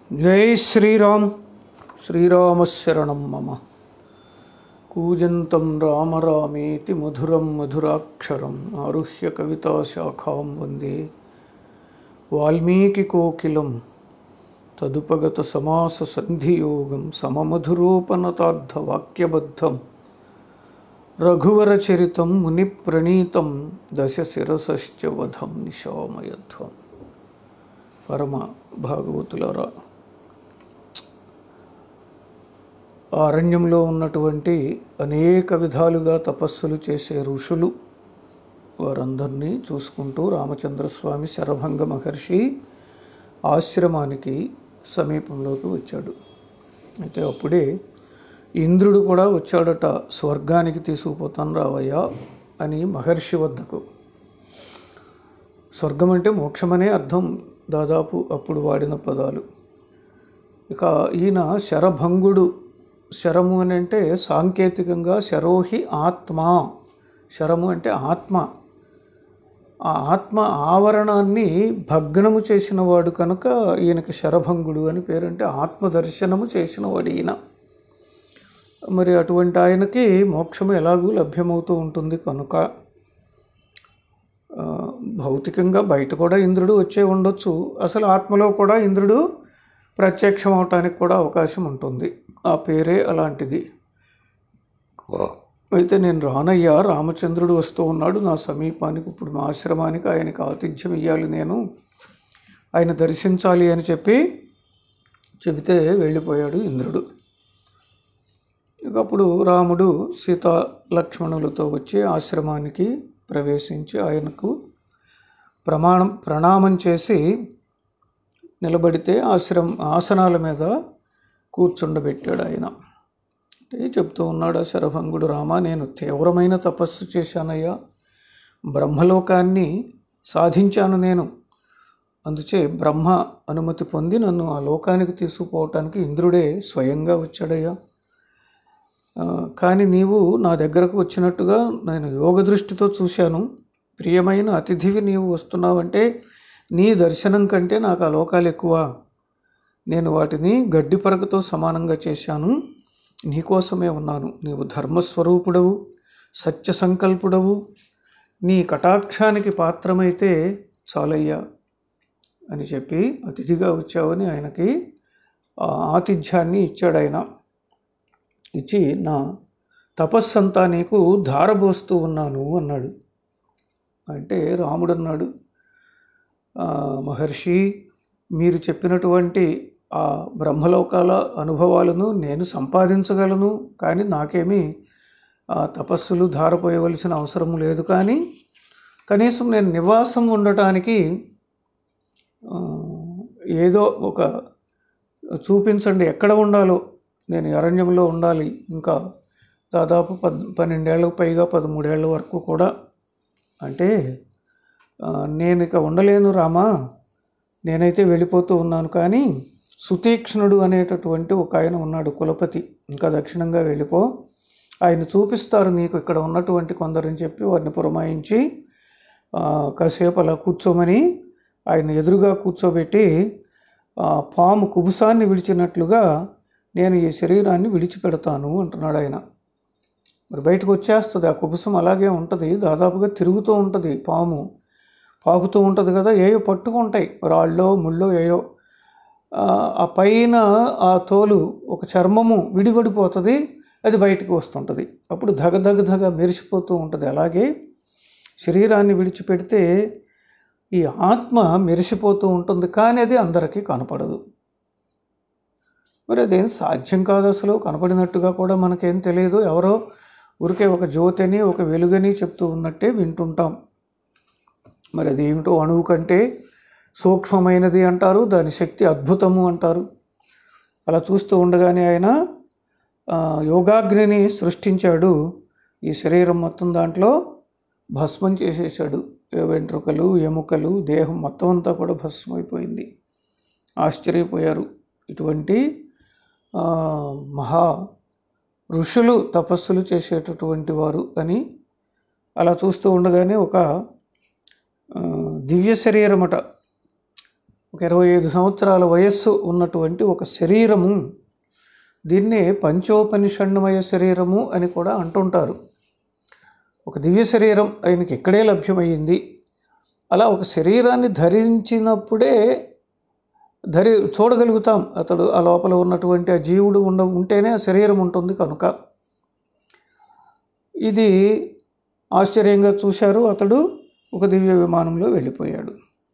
జై శ్రీరామ్ శ్రీరామశరణం మమ కూజంతం రామ రామేతి మధురం మధురాక్షరం ఆరుహ్య కవితాశాఖాం వందే వాల్మీకికోకిలం తదుపగత సమాస సంధియోగం సమమధురోపనతార్థవాక్యబద్ధం రఘువరచరితం మునిప్రణీతం దశశిరసశ్చ వధం నిశామయధ్వం పరమ భాగవతులారా ఆ అరణ్యంలో ఉన్నటువంటి అనేక విధాలుగా తపస్సులు చేసే ఋషులు వారందరినీ చూసుకుంటూ రామచంద్రస్వామి శరభంగ మహర్షి ఆశ్రమానికి సమీపంలోకి వచ్చాడు అయితే అప్పుడే ఇంద్రుడు కూడా వచ్చాడట స్వర్గానికి తీసుకుపోతాను రావయ్యా అని మహర్షి వద్దకు స్వర్గం అంటే మోక్షమనే అర్థం దాదాపు అప్పుడు వాడిన పదాలు ఇక ఈయన శరభంగుడు శరము అని అంటే సాంకేతికంగా శరోహి ఆత్మ శరము అంటే ఆత్మ ఆ ఆత్మ ఆవరణాన్ని భగ్నము చేసిన వాడు కనుక ఈయనకి శరభంగుడు అని పేరంటే ఆత్మదర్శనము చేసిన వాడు ఈయన మరి అటువంటి ఆయనకి మోక్షము ఎలాగూ లభ్యమవుతూ ఉంటుంది కనుక ఆ, భౌతికంగా బయట కూడా ఇంద్రుడు వచ్చే ఉండొచ్చు అసలు ఆత్మలో కూడా ఇంద్రుడు ప్రత్యక్షం అవటానికి కూడా అవకాశం ఉంటుంది ఆ పేరే అలాంటిది అయితే నేను రానయ్యా రామచంద్రుడు వస్తూ ఉన్నాడు నా సమీపానికి ఇప్పుడు మా ఆశ్రమానికి ఆయనకి ఆతిథ్యం ఇవ్వాలి నేను ఆయన దర్శించాలి అని చెప్పి చెబితే వెళ్ళిపోయాడు ఇంద్రుడు ఇక అప్పుడు రాముడు సీత లక్ష్మణులతో వచ్చి ఆశ్రమానికి ప్రవేశించి ఆయనకు ప్రమాణం ప్రణామం చేసి నిలబడితే ఆశ్రమ ఆసనాల మీద కూర్చుండబెట్టాడు ఆయన అంటే చెప్తూ ఉన్నాడు ఆ శరభంగుడు రామ నేను తీవ్రమైన తపస్సు చేశానయ్యా బ్రహ్మలోకాన్ని సాధించాను నేను అందుచే బ్రహ్మ అనుమతి పొంది నన్ను ఆ లోకానికి తీసుకుపోవటానికి ఇంద్రుడే స్వయంగా వచ్చాడయ్యా ఆ, కానీ నీవు నా దగ్గరకు వచ్చినట్టుగా నేను యోగ దృష్టితో చూశాను ప్రియమైన అతిథివి నీవు వస్తున్నావంటే నీ దర్శనం కంటే నాకు ఆ లోకాలు ఎక్కువ నేను వాటిని గడ్డి పరకతో సమానంగా చేశాను నీకోసమే ఉన్నాను నీవు ధర్మస్వరూపుడవు సత్య సంకల్పుడవు నీ కటాక్షానికి పాత్రమైతే చాలయ్యా అని చెప్పి అతిథిగా వచ్చావని ఆయనకి ఆ ఆతిథ్యాన్ని ఇచ్చాడు ఆయన ఇచ్చి నా తపస్సంతా నీకు ధారబోస్తూ ఉన్నాను అన్నాడు అంటే రాముడు అన్నాడు "ఆ, మహర్షి మీరు చెప్పినటువంటి ఆ బ్రహ్మలోకాల అనుభవాలను నేను సంపాదించగలను కానీ నాకేమీ ఆ తపస్సులు ధారపోయవలసిన అవసరం లేదు కానీ కనీసం నేను నివాసం ఉండటానికి ఆ, ఏదో ఒక చూపించండి ఎక్కడ ఉండాలో నేను అరణ్యంలో ఉండాలి ఇంకా దాదాపు పద్ పన్నెండేళ్ళకు పైగా పదమూడేళ్ల వరకు కూడా అంటే ఆ, నేను ఇక ఉండలేను రామా నేనైతే వెళ్ళిపోతూ ఉన్నాను కానీ సుతీక్ష్ణుడు అనేటటువంటి ఒక ఆయన ఉన్నాడు కులపతి ఇంకా దక్షిణంగా వెళ్ళిపో ఆయన చూపిస్తారు నీకు ఇక్కడ ఉన్నటువంటి కొందరని చెప్పి వారిని పురమాయించి ఆ, కాసేపు అలా కూర్చోమని ఆయన ఎదురుగా కూర్చోబెట్టి ఆ, పాము కుబుసాన్ని విడిచినట్లుగా నేను ఈ శరీరాన్ని విడిచిపెడతాను అంటున్నాడు ఆయన మరి బయటకు వచ్చేస్తుంది ఆ కుబుసం అలాగే ఉంటుంది దాదాపుగా తిరుగుతూ ఉంటుంది పాము పాకుతూ ఉంటుంది కదా ఏయో పట్టుకుంటాయి రాళ్ళో ముళ్ళో ఏయో ఆ, ఆ పైన ఆ తోలు ఒక చర్మము విడివడిపోతుంది అది బయటకు వస్తుంటుంది అప్పుడు ధగ ధగ ధగ మెరిసిపోతూ ఉంటుంది అలాగే శరీరాన్ని విడిచిపెడితే ఈ ఆత్మ మెరిసిపోతూ ఉంటుంది కానీ అది అందరికీ కనపడదు మరి అదేం సాధ్యం కాదు అసలు కనపడినట్టుగా కూడా మనకేం తెలియదు ఎవరో ఊరికే ఒక జ్యోతిని ఒక వెలుగని చెప్తూ ఉన్నట్టే వింటుంటాం మరి అది ఏమిటో అణువు కంటే సూక్ష్మమైనది అంటారు దాని శక్తి అద్భుతము అంటారు అలా చూస్తూ ఉండగానే ఆయన ఆ, యోగాగ్నిని సృష్టించాడు ఈ శరీరం మొత్తం దాంట్లో భస్మం చేసేసాడు ఏ వెంట్రుకలు ఎముకలు దేహం మొత్తం అంతా కూడా భస్మం అయిపోయింది ఆశ్చర్యపోయారు ఇటువంటి ఆ, మహా ఋషులు తపస్సులు చేసేటటువంటి వారు అని అలా చూస్తూ ఉండగానే ఒక ఆ, దివ్య శరీరమట ఒక ఇరవై ఐదు సంవత్సరాల వయస్సు ఉన్నటువంటి ఒక శరీరము దీన్నే పంచోపనిషణ్మయ శరీరము అని కూడా అంటుంటారు ఒక దివ్య శరీరం ఆయనకి ఇక్కడే లభ్యమయ్యింది అలా ఒక శరీరాన్ని ధరించినప్పుడే ధరి చూడగలుగుతాం అతడు ఆ లోపల ఉన్నటువంటి ఆ జీవుడు ఉండ ఉంటేనే ఆ శరీరం ఉంటుంది కనుక ఇది ఆశ్చర్యంగా చూశారు అతడు ఒక దివ్య విమానంలో వెళ్ళిపోయాడు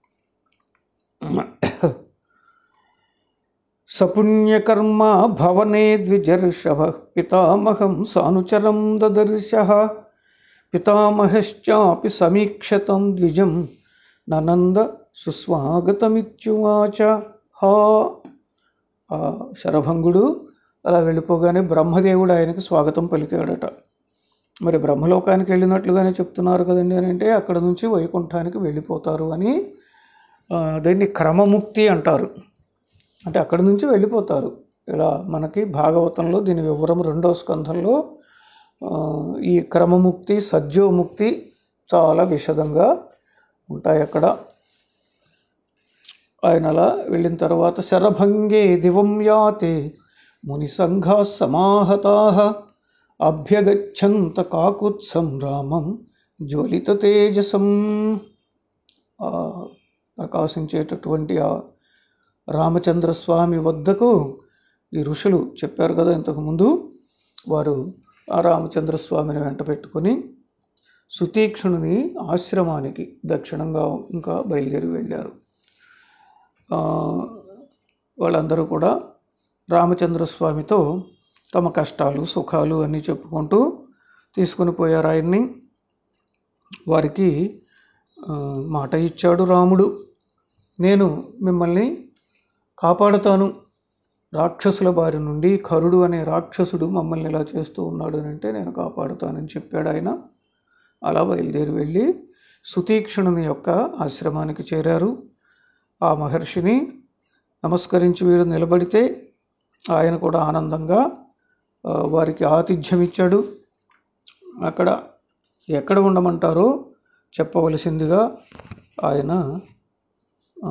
సపుణ్యకర్మ భవనే ద్విజర్షభ పితామహం సానుచరం దదర్శ పితామహశ్చాపి సమీక్షతం ద్విజం ననంద సుస్వాగతమిత్యువాచ హా ఆ శరభంగుడు అలా వెళ్ళిపోగానే బ్రహ్మదేవుడు ఆయనకు స్వాగతం పలికాడట మరి బ్రహ్మలోకానికి వెళ్ళినట్లుగానే చెప్తున్నారు కదండి అని అంటే అక్కడ నుంచి వైకుంఠానికి వెళ్ళిపోతారు అని ఆ, దీన్ని క్రమముక్తి అంటారు అంటే అక్కడి నుంచి వెళ్ళిపోతారు ఇలా మనకి భాగవతంలో దీని వివరం రెండవ స్కంధంలో ఆ, ఈ క్రమముక్తి సజ్జోముక్తి చాలా విషదంగా ఉంటాయి అక్కడ ఆయన అలా వెళ్ళిన తర్వాత శరభంగే దివం యాతే ముని సంఘా సమాహతా అభ్యగచ్చంత కాకుత్సం రామం జ్వలిత తేజసం ఆ ప్రకాశించేటటువంటి ఆ రామచంద్రస్వామి వద్దకు ఈ ఋషులు చెప్పారు కదా ఇంతకుముందు వారు ఆ రామచంద్రస్వామిని వెంట పెట్టుకొని సుతీక్షణుని ఆశ్రమానికి దక్షిణంగా ఇంకా బయలుదేరి వెళ్ళారు ఆ, వాళ్ళందరూ కూడా రామచంద్రస్వామితో తమ కష్టాలు సుఖాలు అన్నీ చెప్పుకుంటూ తీసుకుని పోయారు ఆయన్ని వారికి ఆ, మాట ఇచ్చాడు రాముడు నేను మిమ్మల్ని కాపాడుతాను రాక్షసుల బారి నుండి కరుడు అనే రాక్షసుడు మమ్మల్ని ఇలా చేస్తూ ఉన్నాడు అని అంటే నేను కాపాడుతానని చెప్పాడు ఆయన అలా బయలుదేరి వెళ్ళి సుతీక్షణుని యొక్క ఆశ్రమానికి చేరారు ఆ మహర్షిని నమస్కరించి వీరు నిలబడితే ఆయన కూడా ఆనందంగా ఆ, వారికి ఆతిథ్యం ఇచ్చాడు అక్కడ ఎక్కడ ఉండమంటారో చెప్పవలసిందిగా ఆయన ఆ,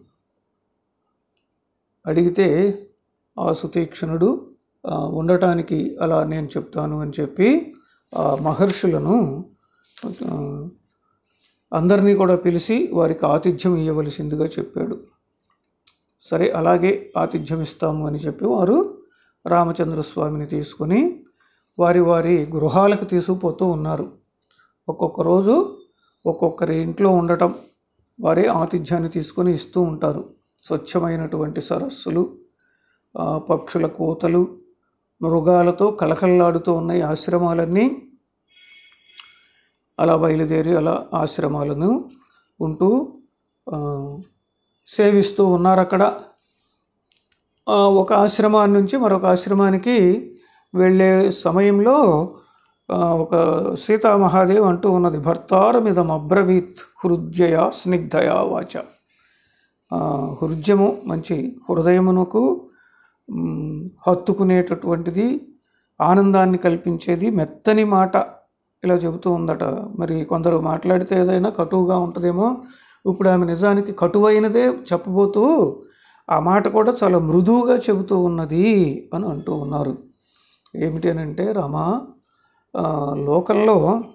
అడిగితే ఆ సుతీక్షణుడు ఆ, ఉండటానికి అలా నేను చెప్తాను అని చెప్పి ఆ మహర్షులను ఆ, అందరినీ కూడా పిలిచి వారికి ఆతిథ్యం ఇవ్వవలసిందిగా చెప్పాడు సరే అలాగే ఆతిథ్యం ఇస్తాము అని చెప్పి వారు రామచంద్ర స్వామిని తీసుకొని వారి వారి గృహాలకు తీసుకుపోతూ ఉన్నారు ఒక్కొక్క రోజు ఒక్కొక్కరి ఇంట్లో ఉండటం వారే ఆతిథ్యాన్ని తీసుకొని ఇస్తూ ఉంటారు స్వచ్ఛమైనటువంటి సరస్సులు ఆ, పక్షుల కోతలు మృగాలతో కలకల్లాడుతూ ఉన్న ఈ ఆశ్రమాలన్నీ అలా బయలుదేరి అలా ఆశ్రమాలను ఉంటూ ఆ, సేవిస్తూ ఉన్నారు అక్కడ ఆ, ఒక ఆశ్రమాన్ని నుంచి మరొక ఆశ్రమానికి వెళ్ళే సమయంలో ఆ, ఒక సీతామహాదేవి అంటూ ఉన్నది భర్తారమిదం అబ్రవీత్ హృదయ స్నిగ్ధయా వాచ ఆ, హృదయము మంచి హృదయమునకు మ్, హత్తుకునేటటువంటిది ఆనందాన్ని కల్పించేది మెత్తని మాట ఇలా చెబుతూ ఉందట మరి కొందరు మాట్లాడితే ఏదైనా కటువుగా ఉంటుందేమో ఇప్పుడు ఆమె నిజానికి కటువైనదే చెప్పబోతూ ఆ మాట కూడా చాలా మృదువుగా చెబుతూ ఉన్నది అని అంటూ ఉన్నారు ఏమిటి అని అంటే రామా ఆ, లోకంలో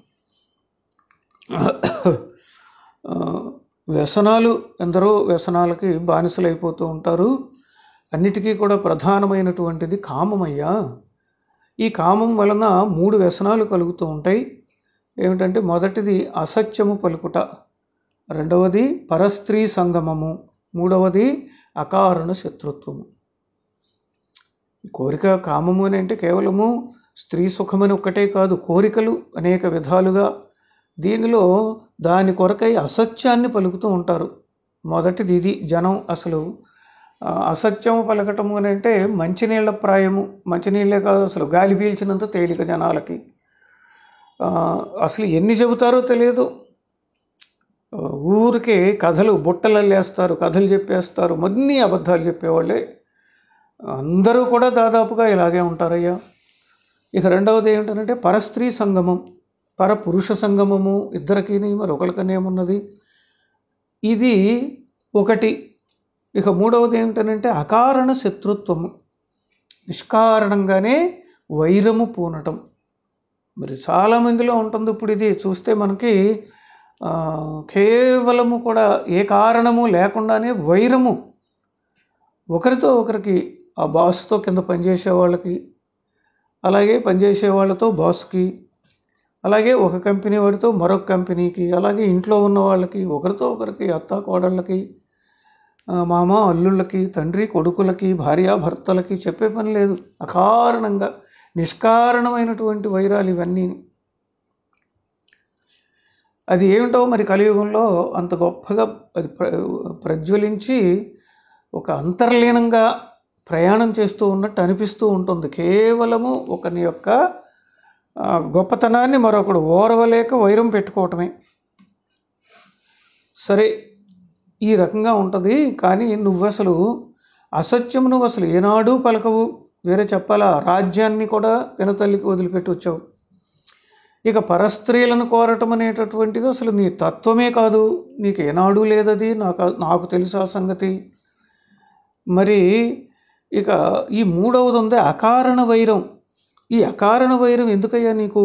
ఆ, వ్యసనాలు ఎందరో వ్యసనాలకి బానిసలైపోతూ ఉంటారు అన్నిటికీ కూడా ప్రధానమైనటువంటిది కామమయ్యా ఈ కామం వలన మూడు వ్యసనాలు కలుగుతూ ఉంటాయి ఏమిటంటే మొదటిది అసత్యము పలుకుట రెండవది పరస్త్రీ సంగమము మూడవది అకారణ శత్రుత్వము ఈ కోరిక కామము అని అంటే కేవలము స్త్రీ సుఖమని ఒక్కటే కాదు కోరికలు అనేక విధాలుగా దీనిలో దాని కొరకై అసత్యాన్ని పలుకుతూ ఉంటారు మొదటిది ఇది జనం అసలు ఆ, అసత్యము పలకటము అని అంటే మంచినీళ్ళ ప్రాయము మంచినీళ్ళే కాదు అసలు గాలి పీల్చినంత తేలిక జనాలకి ఆ, అసలు ఎన్ని చెబుతారో తెలియదు ఆ, ఊరికే కథలు బుట్టలల్లేస్తారు కథలు చెప్పేస్తారు మన్ని అబద్ధాలు చెప్పేవాళ్ళే అందరూ కూడా దాదాపుగా ఇలాగే ఉంటారయ్యా ఇక రెండవది ఏమిటంటే పరస్త్రీ సంగమం పరపురుష సంగమము ఇద్దరికీ మరి ఒకరికనేమున్నది ఇది ఒకటి ఇక మూడవది ఏమిటనంటే అకారణ శత్రుత్వము నిష్కారణంగానే వైరము పూనటం మరి చాలామందిలో ఉంటుంది ఇప్పుడు ఇది చూస్తే మనకి ఆ, కేవలము కూడా ఏ కారణము లేకుండానే వైరము ఒకరితో ఒకరికి ఆ బాస్తో కింద పనిచేసే వాళ్ళకి అలాగే పనిచేసే వాళ్ళతో బాస్కి అలాగే ఒక కంపెనీ వాడితో మరొక కంపెనీకి అలాగే ఇంట్లో ఉన్న వాళ్ళకి ఒకరితో ఒకరికి అత్త కోడళ్ళకి ఆ, మామ అల్లుళ్ళకి తండ్రి కొడుకులకి భార్య భర్తలకి చెప్పే పని లేదు అకారణంగా నిష్కారణమైనటువంటి వైరాలు ఇవన్నీ అది ఏమిటో మరి కలియుగంలో అంత గొప్పగా అది ప్ర ప్రజ్వలించి ఒక అంతర్లీనంగా ప్రయాణం చేస్తూ ఉన్నట్టు అనిపిస్తూ ఉంటుంది కేవలము ఒకని యొక్క ఆ, గొప్పతనాన్ని మరొకడు ఓర్వలేక వైరం పెట్టుకోవటమే సరే ఈ రకంగా ఉంటుంది కానీ నువ్వు అసలు అసత్యం నువ్వు అసలు ఏనాడు పలకవు వేరే చెప్పాలా రాజ్యాన్ని కూడా పినతల్లికి వదిలిపెట్టి వచ్చావు ఇక పరస్త్రీలను కోరటం అనేటటువంటిది అసలు నీ తత్వమే కాదు నీకు ఏనాడు లేదది నాకు నాకు తెలుసు ఆ సంగతి మరి ఇక ఈ మూడవది ఉంది అకారణ వైరం ఈ అకారణ వైరం ఎందుకయ్యా నీకు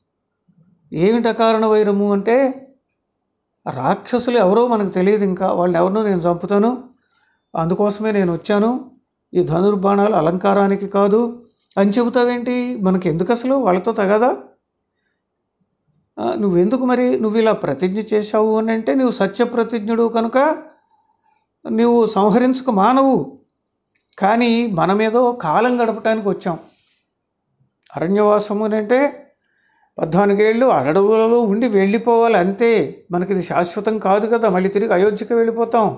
ఏమిటి అకారణ వైరము అంటే రాక్షసులు ఎవరో మనకు తెలియదు ఇంకా వాళ్ళని ఎవరినో నేను చంపుతాను అందుకోసమే నేను వచ్చాను ఈ ధనుర్బాణాలు అలంకారానికి కాదు అని చెబుతావేంటి మనకి ఎందుకు అసలు వాళ్ళతో తగదా ఆ, నువ్వెందుకు మరి నువ్వు ఇలా ప్రతిజ్ఞ చేశావు అని అంటే నువ్వు సత్యప్రతిజ్ఞుడు కనుక నువ్వు సంహరించక మానవు కానీ మనమేదో కాలం గడపటానికి వచ్చాం అరణ్యవాసము అని అంటే పద్నాలుగేళ్ళు అడవులలో ఉండి వెళ్ళిపోవాలి అంతే మనకి ఇది శాశ్వతం కాదు కదా మళ్ళీ తిరిగి అయోధ్యకి వెళ్ళిపోతాం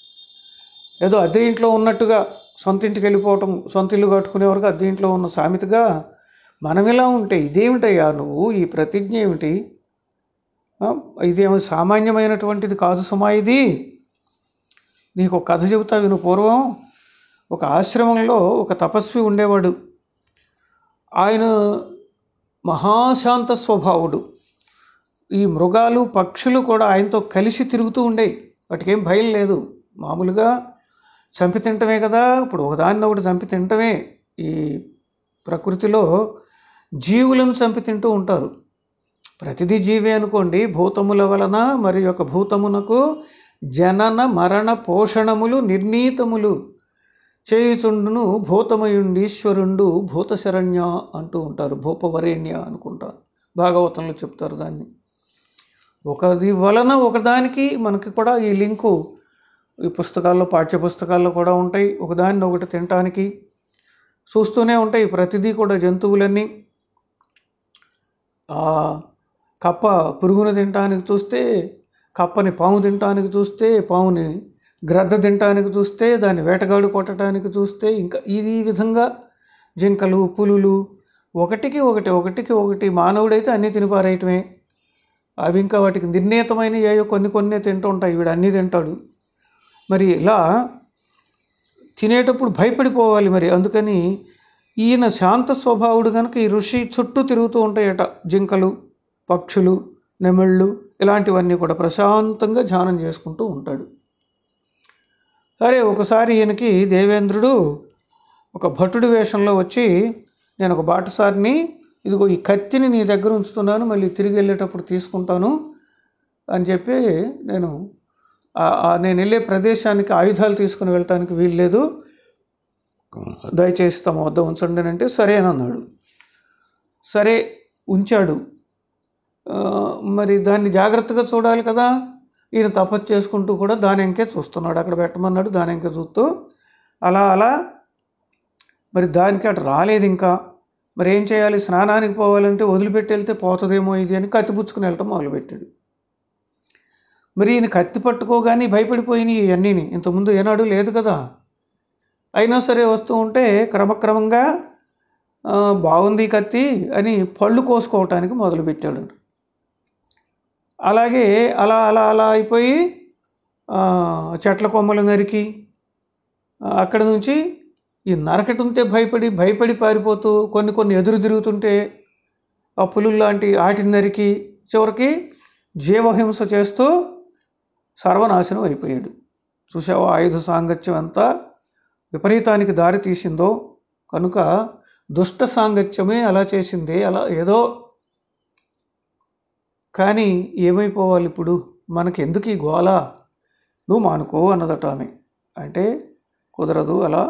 ఏదో అద్దె ఇంట్లో ఉన్నట్టుగా సొంత ఇంటికి వెళ్ళిపోవటం సొంత ఇల్లు కట్టుకునే వరకు అద్దె ఇంట్లో ఉన్న సామెతగా మనం ఇలా ఉంటే ఇదేమిటయ్యా నువ్వు ఈ ప్రతిజ్ఞ ఏమిటి ఆ, ఇదేమో సామాన్యమైనటువంటిది కాదు సుమా ఇది నీకు ఒక కథ చెబుతా విను పూర్వం ఒక ఆశ్రమంలో ఒక తపస్వి ఉండేవాడు ఆయన మహాశాంత స్వభావుడు ఈ మృగాలు పక్షులు కూడా ఆయనతో కలిసి తిరుగుతూ ఉండేవి వాటికేం భయం లేదు మామూలుగా చంపి తింటమే కదా ఇప్పుడు ఒకదాన్ని ఒకటి చంపి తింటమే ఈ ప్రకృతిలో జీవులను చంపి తింటూ ఉంటారు ప్రతిదీ జీవే అనుకోండి భూతముల వలన మరి యొక్క భూతమునకు జనన మరణ పోషణములు నిర్ణీతములు చేయుచుండును భూతమయుండీశ్వరుండు భూతశరణ్య అంటూ ఉంటారు భూపవరేణ్య అనుకుంటా భాగవతంలో చెప్తారు దాన్ని ఒకది వలన ఒకదానికి మనకి కూడా ఈ లింకు ఈ పుస్తకాల్లో పాఠ్య పుస్తకాల్లో కూడా ఉంటాయి ఒకదాన్ని ఒకటి తినటానికి చూస్తూనే ఉంటాయి ప్రతిదీ కూడా జంతువులన్నీ ఆ కప్ప పురుగును తినటానికి చూస్తే కప్పని పాము తినటానికి చూస్తే పాముని గ్రద్ద తినటానికి చూస్తే దాన్ని వేటగాడు కొట్టడానికి చూస్తే ఇంకా ఇది ఈ విధంగా జింకలు పులులు ఒకటికి ఒకటి ఒకటికి ఒకటి మానవుడైతే అన్నీ తినిపారేయటమే అవి ఇంకా వాటికి నిర్ణీతమైన ఏయో కొన్ని కొన్ని తింటూ ఉంటాయి వీడు అన్నీ తింటాడు మరి ఇలా తినేటప్పుడు భయపడిపోవాలి మరి అందుకని ఈయన శాంత స్వభావుడు కనుక ఈ ఋషి చుట్టూ తిరుగుతూ ఉంటాయట జింకలు పక్షులు నెమళ్ళు ఇలాంటివన్నీ కూడా ప్రశాంతంగా ధ్యానం చేసుకుంటూ ఉంటాడు సరే ఒకసారి ఈయనకి దేవేంద్రుడు ఒక భటుడి వేషంలో వచ్చి నేను ఒక బాటసారిని ఇదిగో ఈ కత్తిని నీ దగ్గర ఉంచుతున్నాను మళ్ళీ తిరిగి వెళ్ళేటప్పుడు తీసుకుంటాను అని చెప్పి నేను ఆ- ఆ నేను వెళ్ళే ప్రదేశానికి ఆయుధాలు తీసుకుని వెళ్ళటానికి వీల్లేదు దయచేసి తమ వద్ద ఉంచండి అని అంటే సరే అని అన్నాడు సరే ఉంచాడు ఆ, మరి దాన్ని జాగ్రత్తగా చూడాలి కదా ఈయన తపస్సు చేసుకుంటూ కూడా దాని ఎంకే చూస్తున్నాడు అక్కడ పెట్టమన్నాడు దాని ఎంకే చూస్తూ అలా అలా మరి దానికి అటు రాలేదు ఇంకా మరి ఏం చేయాలి స్నానానికి పోవాలంటే వదిలిపెట్టి వెళ్తే పోతుందేమో ఇది అని కత్తిపుచ్చుకుని వెళ్ళటం మొదలుపెట్టాడు మరి ఈయన కత్తి పట్టుకోగానే భయపడిపోయినాయి ఇవన్నీని ఇంతకుముందు ఏనాడు లేదు కదా అయినా సరే వస్తూ ఉంటే క్రమక్రమంగా ఆ, బాగుంది ఈ కత్తి అని పళ్ళు కోసుకోవటానికి మొదలుపెట్టాడు అలాగే అలా అలా అలా అయిపోయి ఆ, చెట్ల కొమ్మలు నరికి ఆ, అక్కడ నుంచి ఈ నరకటుంటే భయపడి భయపడి పారిపోతూ కొన్ని కొన్ని ఎదురు తిరుగుతుంటే ఆ పులులు లాంటి ఆటిని నరికి చివరికి జీవహింస చేస్తూ సర్వనాశనం అయిపోయాడు చూసావా ఆయుధ సాంగత్యం ఎంత విపరీతానికి దారి తీసిందో కనుక దుష్ట సాంగత్యమే అలా చేసింది అలా ఏదో కానీ ఏమైపోవాలి ఇప్పుడు మనకి ఎందుకు ఈ గోల నువ్వు మానుకో అన్నదట ఆమె అంటే కుదరదు అలా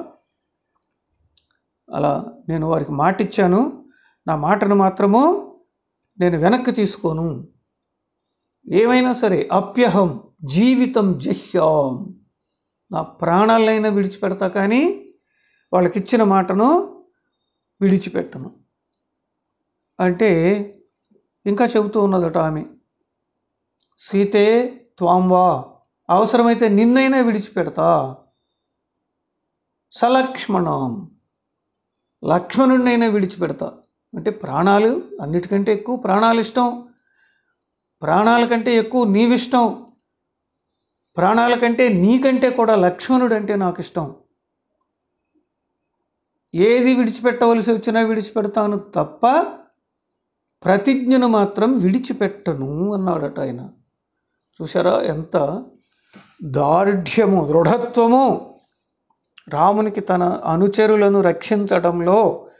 అలా నేను వారికి మాట ఇచ్చాను నా మాటను మాత్రము నేను వెనక్కి తీసుకోను ఏమైనా సరే అప్యహం జీవితం జహ్యాం నా ప్రాణాలైనా విడిచిపెడతా కానీ వాళ్ళకిచ్చిన మాటను విడిచిపెట్టను అంటే ఇంకా చెబుతూ ఉన్నదట ఆమె సీతే త్వాంవా అవసరమైతే నిన్నైనా విడిచిపెడతా సలక్ష్మణం లక్ష్మణుడినైనా విడిచిపెడతా అంటే ప్రాణాలు అన్నిటికంటే ఎక్కువ ప్రాణాలు ఇష్టం ప్రాణాల కంటే ఎక్కువ నీవిష్టం ప్రాణాల కంటే నీకంటే కూడా లక్ష్మణుడు అంటే నాకు ఇష్టం ఏది విడిచిపెట్టవలసి వచ్చినా విడిచిపెడతాను తప్ప ప్రతిజ్ఞను మాత్రం విడిచిపెట్టను అన్నాడట ఆయన చూసారా ఎంత దార్ఢ్యము దృఢత్వము రామునికి తన అనుచరులను రక్షించడంలో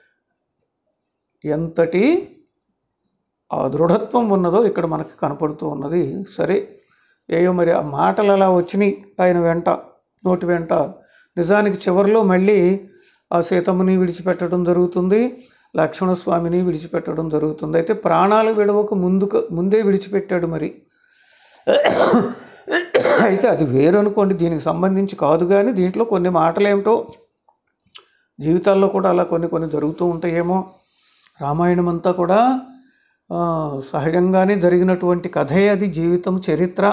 ఎంతటి ఆ దృఢత్వం ఉన్నదో ఇక్కడ మనకి కనపడుతూ ఉన్నది సరే ఏయో మరి ఆ మాటలు అలా వచ్చినాయి ఆయన వెంట నోటి వెంట నిజానికి చివరిలో మళ్ళీ ఆ సీతమ్మని విడిచిపెట్టడం జరుగుతుంది లక్ష్మణస్వామిని విడిచిపెట్టడం జరుగుతుంది అయితే ప్రాణాలు విడవక ముందుకు ముందే విడిచిపెట్టాడు మరి అయితే అది వేరు అనుకోండి దీనికి సంబంధించి కాదు కానీ దీంట్లో కొన్ని మాటలు ఏమిటో జీవితాల్లో కూడా అలా కొన్ని కొన్ని జరుగుతూ ఉంటాయేమో రామాయణం అంతా కూడా ఆ, సహజంగానే జరిగినటువంటి కథే అది జీవితం చరిత్ర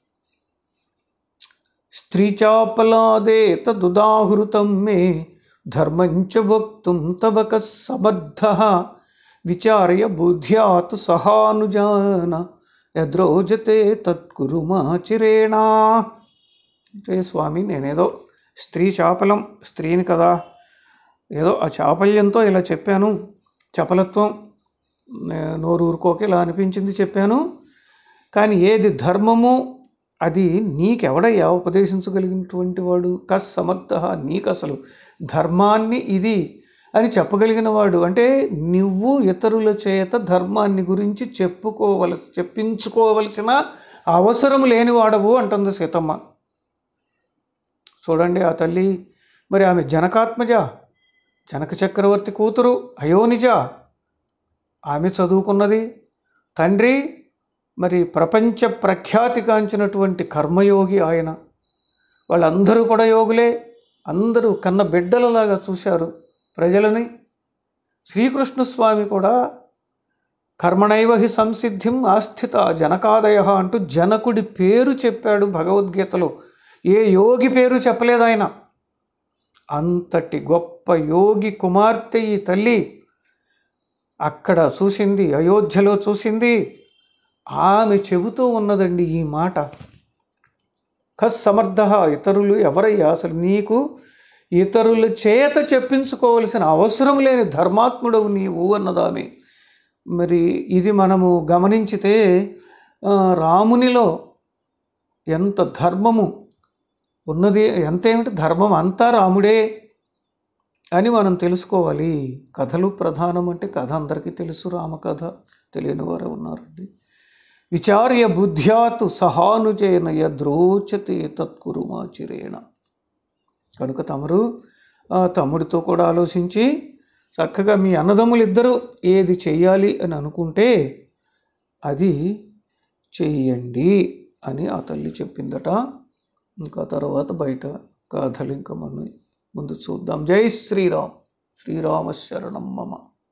స్త్రీచాపలాదే తదుదాహృతం మే ధర్మంచ వక్తుం తవక సమర్థ విచార్య బుద్ధ్యాత్ సహానుజాన యద్రోజతే తత్కురుమాచిరేణా అంటే స్వామి నేనేదో స్త్రీ చాపలం స్త్రీని కదా ఏదో ఆ చాపల్యంతో ఇలా చెప్పాను చపలత్వం నే- నోరు ఊరుకోక ఇలా అనిపించింది చెప్పాను కానీ ఏది ధర్మము అది నీకెవడయ్యా ఉపదేశించగలిగినటువంటి వాడు కస్ సమర్థ నీకు అసలు ధర్మాన్ని ఇది అని చెప్పగలిగిన వాడు అంటే నువ్వు ఇతరుల చేత ధర్మాన్ని గురించి చెప్పుకోవలసి చెప్పించుకోవలసిన అవసరం లేనివాడవు అంటుంది సీతమ్మ చూడండి ఆ తల్లి మరి ఆమె జనకాత్మజ జనక చక్రవర్తి కూతురు అయోనిజ ఆమె చదువుకున్నది తండ్రి మరి ప్రపంచ ప్రఖ్యాతిగాంచినటువంటి కర్మయోగి ఆయన వాళ్ళందరూ కూడా యోగులే అందరూ కన్న బిడ్డలలాగా చూశారు ప్రజలని శ్రీకృష్ణస్వామి కూడా కర్మణైవ హి సంసిద్ధిం ఆస్థిత జనకాదయ అంటూ జనకుడి పేరు చెప్పాడు భగవద్గీతలో ఏ యోగి పేరు చెప్పలేదు ఆయన అంతటి గొప్ప యోగి కుమార్తె ఈ తల్లి అక్కడ చూసింది అయోధ్యలో చూసింది ఆమె చెబుతూ ఉన్నదండి ఈ మాట కస్ సమర్థ ఇతరులు ఎవరయ్యా అసలు నీకు ఇతరుల చేత చెప్పించుకోవలసిన అవసరం లేని ధర్మాత్ముడవు నీవు అన్నదామె మరి ఇది మనము గమనించితే ఆ, రామునిలో ఎంత ధర్మము ఉన్నది ఎంత ఏమిటి ధర్మం అంతా రాముడే అని మనం తెలుసుకోవాలి కథలు ప్రధానం అంటే కథ అందరికీ తెలుసు రామకథ తెలియని వారు ఉన్నారండి విచార్య బుద్ధ్యాతు సహానుజేన యద్రోచతే తత్కురుమాచిరేణ కనుక తమరు ఆ తమ్ముడితో కూడా ఆలోచించి చక్కగా మీ అన్నదమ్ములు ఇద్దరు ఏది చెయ్యాలి అని అనుకుంటే అది చెయ్యండి అని ఆ తల్లి చెప్పిందట ఇంకా తర్వాత బయట కథలు ఇంకా మనం ముందు చూద్దాం జై శ్రీరామ్ శ్రీరామ శరణం మమ